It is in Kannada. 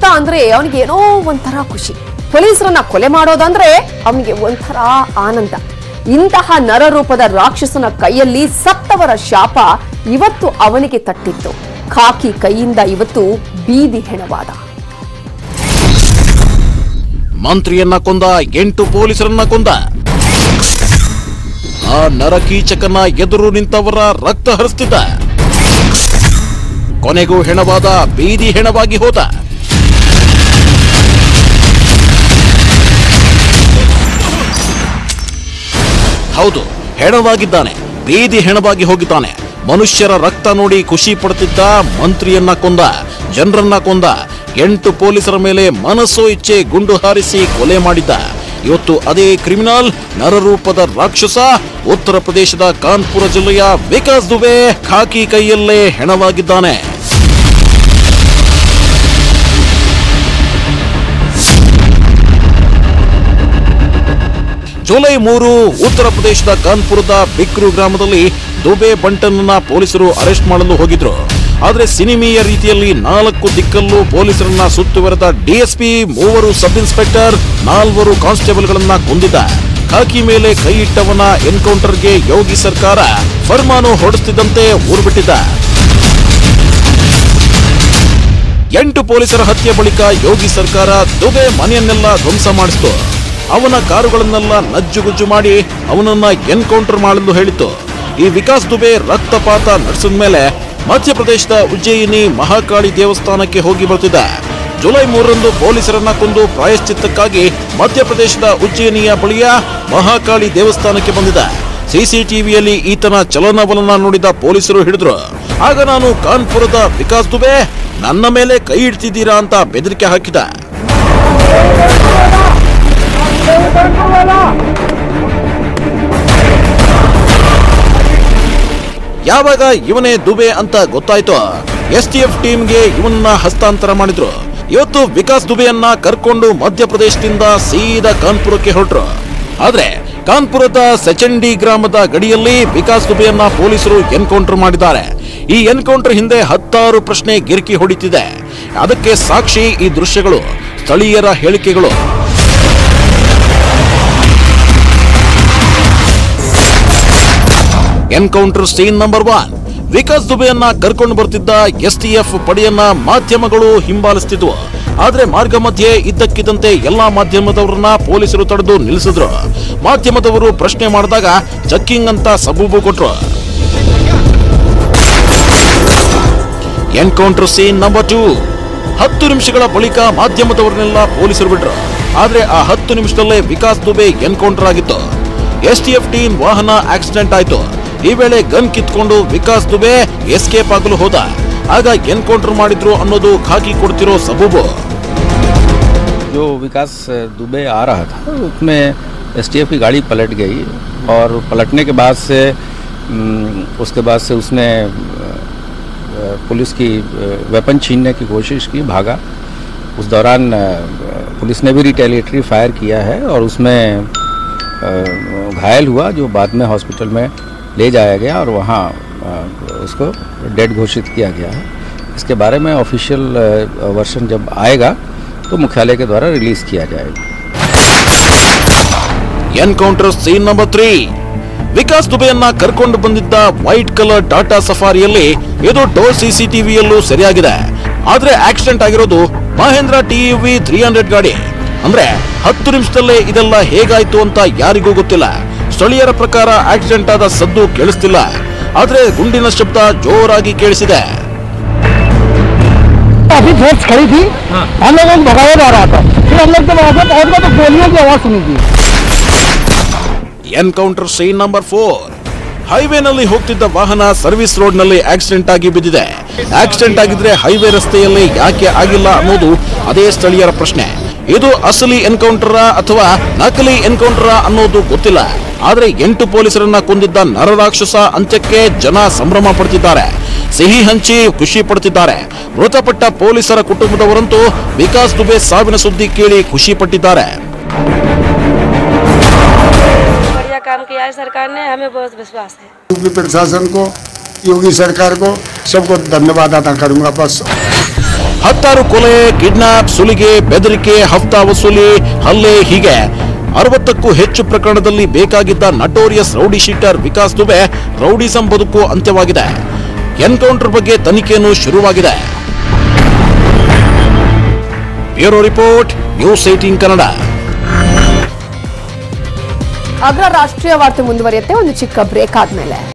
ರಕ್ತ ಅಂದ್ರೆ ಅವನಿಗೆ ಏನೋ ಒಂಥರ ಖುಷಿ ಪೊಲೀಸರನ್ನ ಕೊಲೆ ಮಾಡೋದಂದ್ರೆ ಅವನಿಗೆ ಒಂಥರ ಆನಂದ ಇಂತಹ ನರರೂಪದ ರಾಕ್ಷಸನ ಕೈಯಲ್ಲಿ ಸತ್ತವರ ಶಾಪ ಇವತ್ತು ಅವನಿಗೆ ತಟ್ಟಿತ್ತು ಖಾಕಿ ಕೈಯಿಂದ ಇವತ್ತು ಬೀದಿ ಹೆಣವಾದ ಮಂತ್ರಿಯನ್ನ ಕೊಂದ ಎಂಟು ಪೊಲೀಸರನ್ನ ಕೊಂದ ಆ ನರಕೀಚಕನ ಎದುರು ನಿಂತವರ ರಕ್ತ ಹರಿಸ್ತಿದ್ದ ಕೊನೆಗೂ ಹೆಣವಾದ ಬೀದಿ ಹೆಣವಾಗಿ ಹೋದ ಹೌದು ಹೆಣವಾಗಿದ್ದಾನೆ ಬೀದಿ ಹೆಣವಾಗಿ ಹೋಗಿದ್ದಾನೆ ಮನುಷ್ಯರ ರಕ್ತ ನೋಡಿ ಖುಷಿ ಪಡ್ತಿದ್ದ ಮಂತ್ರಿಯನ್ನ ಕೊಂದ ಜನರನ್ನ ಕೊಂದ ಎಂಟು ಪೊಲೀಸರ ಮೇಲೆ ಮನಸ್ಸೋ ಇಚ್ಛೆ ಗುಂಡು ಹಾರಿಸಿ ಕೊಲೆ ಮಾಡಿದ್ದ ಇವತ್ತು ಅದೇ ಕ್ರಿಮಿನಲ್ ನರರೂಪದ ರಾಕ್ಷಸ ಉತ್ತರ ಪ್ರದೇಶದ ಕಾನ್ಪುರ ಜಿಲ್ಲೆಯ ವಿಕಾಸ್ ದುಬೆ ಖಾಕಿ ಕೈಯಲ್ಲೇ ಹೆಣವಾಗಿದ್ದಾನೆ ಜುಲೈ ಮೂರು ಉತ್ತರ ಪ್ರದೇಶದ ಕಾನ್ಪುರದ ಬಿಕ್ರು ಗ್ರಾಮದಲ್ಲಿ ದುಬೆ ಬಂಟನ್ನ ಪೊಲೀಸರು ಅರೆಸ್ಟ್ ಮಾಡಲು ಹೋಗಿದ್ರು ಆದ್ರೆ ಸಿನಿಮೀಯ ರೀತಿಯಲ್ಲಿ ನಾಲ್ಕು ದಿಕ್ಕಲ್ಲೂ ಪೊಲೀಸರನ್ನ ಸುತ್ತುವರೆದ ಡಿಎಸ್ಪಿ ಮೂವರು ಸಬ್ ಇನ್ಸ್ಪೆಕ್ಟರ್ ನಾಲ್ವರು ಕಾನ್ಸ್ಟೇಬಲ್ಗಳನ್ನ ಕೊಂದಿದ್ದ ಖಾಕಿ ಮೇಲೆ ಕೈ ಇಟ್ಟವನ ಎನ್ಕೌಂಟರ್ಗೆ ಯೋಗಿ ಸರ್ಕಾರ ಫರ್ಮಾನು ಹೊರಡಿಸ್ತಿದ್ದಂತೆ ಊರ್ಬಿಟ್ಟಿದ್ದ ಎಂಟು ಪೊಲೀಸರ ಹತ್ಯೆ ಬಳಿಕ ಯೋಗಿ ಸರ್ಕಾರ ದುಬೆ ಮನೆಯನ್ನೆಲ್ಲ ಧ್ವಂಸ ಮಾಡಿಸಿತು ಅವನ ಕಾರುಗಳನ್ನೆಲ್ಲ ನಜ್ಜುಗುಜ್ಜು ಮಾಡಿ ಅವನನ್ನ ಎನ್ಕೌಂಟರ್ ಮಾಡಲು ಹೇಳಿತ್ತು ಈ ವಿಕಾಸ್ ದುಬೆ ರಕ್ತಪಾತ ನಡೆಸಿದ ಮೇಲೆ ಮಧ್ಯಪ್ರದೇಶದ ಉಜ್ಜಯಿನಿ ಮಹಾಕಾಳಿ ದೇವಸ್ಥಾನಕ್ಕೆ ಹೋಗಿ ಬರ್ತಿದ್ದ ಜುಲೈ ಮೂರರಂದು ಪೊಲೀಸರನ್ನ ಕೊಂದು ಪ್ರಾಯಶ್ಚಿತ್ತಕ್ಕಾಗಿ ಮಧ್ಯಪ್ರದೇಶದ ಉಜ್ಜಯಿನಿಯ ಬಳಿಯ ಮಹಾಕಾಳಿ ದೇವಸ್ಥಾನಕ್ಕೆ ಬಂದಿದ್ದ ಸಿಸಿಟಿವಿಯಲ್ಲಿ ಈತನ ಚಲನವಲನ ನೋಡಿದ ಪೊಲೀಸರು ಹಿಡಿದ್ರು ಆಗ ನಾನು ಕಾನ್ಪುರದ ವಿಕಾಸ್ ದುಬೆ ನನ್ನ ಮೇಲೆ ಕೈ ಇಡ್ತಿದ್ದೀರಾ ಅಂತ ಬೆದರಿಕೆ ಹಾಕಿದ ಯಾವಾಗ ಇವನೇ ದುಬೆ ಅಂತ ಗೊತ್ತಾಯ್ತು ಎಸ್ ಟಿ ಎಫ್ ಟೀಮ್ಗೆ ಇವನ್ನ ಹಸ್ತಾಂತರ ಮಾಡಿದ್ರು ಇವತ್ತು ವಿಕಾಸ್ ದುಬೆಯನ್ನ ಕರ್ಕೊಂಡು ಮಧ್ಯಪ್ರದೇಶದಿಂದ ಸೀದಾ ಕಾನ್ಪುರಕ್ಕೆ ಹೊರಟ್ರು ಆದ್ರೆ ಕಾನ್ಪುರದ ಸಚಂಡಿ ಗ್ರಾಮದ ಗಡಿಯಲ್ಲಿ ವಿಕಾಸ್ ದುಬೆಯನ್ನ ಪೊಲೀಸರು ಎನ್ಕೌಂಟರ್ ಮಾಡಿದ್ದಾರೆ ಈ ಎನ್ಕೌಂಟರ್ ಹಿಂದೆ ಹತ್ತಾರು ಪ್ರಶ್ನೆ ಗಿರ್ಕಿ ಹೊಡಿತಿದೆ ಅದಕ್ಕೆ ಸಾಕ್ಷಿ ಈ ದೃಶ್ಯಗಳು ಸ್ಥಳೀಯರ ಹೇಳಿಕೆಗಳು encounter scene number one Vikas ದುಬೆಯನ್ನ ಕರ್ಕೊಂಡು ಬರ್ತಿದ್ದ ಎಸ್ಟಿಎಫ್ ಪಡೆಯನ್ನ ಮಾಧ್ಯಮಗಳು ಹಿಂಬಾಲಿಸ್ತಿದ್ವು ಆದ್ರೆ ಮಾರ್ಗ ಮಧ್ಯೆ ಇದ್ದಕ್ಕಿದ್ದಂತೆ ಎಲ್ಲಾ ಮಾಧ್ಯಮದವರನ್ನ ಪೊಲೀಸರು ತಡೆದು ನಿಲ್ಲಿಸಿದ್ರು ಮಾಧ್ಯಮದವರು ಪ್ರಶ್ನೆ ಮಾಡಿದಾಗ ಚೆಕ್ಕಿಂಗ್ ಅಂತ ಸಬೂಬು ಕೊಟ್ರು ಎನ್ಕೌಂಟರ್ ಸೀನ್ ನಂಬರ್ ಟೂ ಹತ್ತು ನಿಮಿಷಗಳ ಬಳಿಕ ಮಾಧ್ಯಮದವರನ್ನೆಲ್ಲ ಪೊಲೀಸರು ಬಿಟ್ರು ಆದ್ರೆ ಆ ಹತ್ತು ನಿಮಿಷದಲ್ಲೇ ವಿಕಾಸ್ ದುಬೆ ಎನ್ಕೌಂಟರ್ ಆಗಿತ್ತು ಎಸ್ಟಿಎಫ್ ಟೀಮ್ ವಾಹನ ಆಕ್ಸಿಡೆಂಟ್ ಆಯ್ತು ಈ ವೇಳೆ ಗನ್ ಕಿತ್ಕೊಂಡು ವಿಕಾಸ್ ದುಬೆ ಎಸ್ಕೇಪ್ ಆಗಲು ಹೋದ ಆಗ ಎನ್ಕೌಂಟರ್ ಮಾಡಿದ್ರು ಅನ್ನೋದು ಖಾಕಿ ಕೊಡ್ತಿರೋ ಸಬೂಬು जो विकास दुबे आ रहा था उसमें एसटीएफ की गाड़ी पलट गई और पलटने के बाद से अम, उसके बाद से उसने अ, पुलिस की वेपन छीनने की कोशिश की भागा उस दौरान अ, पुलिस ने भी रिटेलिएटरी फायर किया है और उसमें अ, घायल हुआ जो बाद में हॉस्पिटल में ले जाया गया और वहाँ अ, उसको डेड घोषित किया गया है इसके बारे में ऑफिशियल वर्षन जब आएगा तो मुख्यालय के द्वारा रिलीज़ किया जाएगा encounter scene number three Vikas ದುಬೆಯನ್ನ ಕರ್ಕೊಂಡು ಬಂದಿದ್ದ ವೈಟ್ ಕಲರ್ ಟಾಟಾ ಸಫಾರಿಯಲ್ಲಿ ಇದು ಡೋರ್ ಸಿಸಿಟಿವಿಯಲ್ಲೂ ಸರಿಯಾಗಿದೆ ಆದ್ರೆ ಆಕ್ಸಿಡೆಂಟ್ ಆಗಿರೋದು ಮಹೇಂದ್ರ ಟಿವಿ ತ್ರೀ ಹಂಡ್ರೆಡ್ ಗಾಡಿ ಅಂದ್ರೆ ಹತ್ತು ನಿಮಿಷದಲ್ಲೇ ಇದೆಲ್ಲ ಹೇಗಾಯ್ತು ಅಂತ ಯಾರಿಗೂ ಗೊತ್ತಿಲ್ಲ ಸ್ಥಳೀಯರ ಪ್ರಕಾರ ಆಕ್ಸಿಡೆಂಟ್ ಆದ ಸದ್ದು ಕೇಳಿಸ್ತಿಲ್ಲ ಆದ್ರೆ ಗುಂಡಿನ ಶಬ್ದ ಜೋರಾಗಿ ಕೇಳಿಸಿದೆ काफी फोर्स खड़ी थी हम लोगों को भगाया जा रहा था फिर हम लोग जब वहाँ पे पहुंच गए तो गोलियों की आवाज सुनी थी ಎನ್ಕೌಂಟರ್ ಸೀನ್ ನಂಬರ್ ಫೋರ್ ಹೈವೇನಲ್ಲಿ ಹೋಗ್ತಿದ್ದ ವಾಹನ ಸರ್ವಿಸ್ ರೋಡ್ ನಲ್ಲಿ ಆಕ್ಸಿಡೆಂಟ್ ಆಗಿ ಬಿದ್ದಿದೆ ಆಕ್ಸಿಡೆಂಟ್ ಆಗಿದ್ರೆ ಹೈವೇ ರಸ್ತೆಯಲ್ಲಿ ಯಾಕೆ ಆಗಿಲ್ಲ ಅನ್ನೋದು ಅದೇ ಸ್ಥಳೀಯರ ಪ್ರಶ್ನೆ ಇದು ಅಸಲಿ ಎನ್ಕೌಂಟರ ಅಥವಾ ನಕಲಿ ಎನ್ಕೌಂಟರ ಅನ್ನೋದು ಗೊತ್ತಿಲ್ಲ ಆದ್ರೆ ಎಂಟು ಪೊಲೀಸರನ್ನ ಕೊಂದಿದ್ದ ನರರಾಕ್ಷಸ ಅಂತ್ಯಕ್ಕೆ ಜನ ಸಂಭ್ರಮ ಪಡ್ತಿದ್ದಾರೆ ಸಿಹಿ ಹಂಚಿ ಖುಷಿ ಪಡ್ತಿದ್ದಾರೆ ಮೃತಪಟ್ಟ ಪೊಲೀಸರ ಕುಟುಂಬದವರಂತೂ ವಿಕಾಸ್ ದುಬೆ ಸಾವಿನ ಸುದ್ದಿ ಕೇಳಿ ಖುಷಿ ಪಟ್ಟಿದ್ದಾರೆ बढ़िया काम किया है सरकार ने हमें बहुत विश्वास है यूपी प्रशासन को योगी सरकार को सबको धन्यवाद अदा करूंगा बस ಹತ್ತಾರು ಕೊಲೆ ಕಿಡ್ನಾಪ್ ಸುಲಿಗೆ ಬೆದರಿಕೆ ಹಫ್ತಾ ವಸೂಲಿ ಹಲ್ಲೆ ಹೀಗೆ ಅರವತ್ತಕ್ಕೂ ಹೆಚ್ಚು ಪ್ರಕರಣದಲ್ಲಿ ಬೇಕಾಗಿದ್ದ notorious rowdy sheeter Vikas Dubey rowdyism ಬದುಕು ಅಂತ್ಯವಾಗಿದೆ ಎನ್ಕೌಂಟರ್ ಬಗ್ಗೆ ತನಿಖೆಯನ್ನು ಶುರುವಾಗಿದೆ bureau report news eighteen Kannada ಅಗ್ರ ರಾಷ್ಟ್ರೀಯ ವಾರ್ತೆ ಮುಂದುವರಿಯುತ್ತೆ ಒಂದು ಚಿಕ್ಕ ಬ್ರೇಕ್ ಆದ್ಮೇಲೆ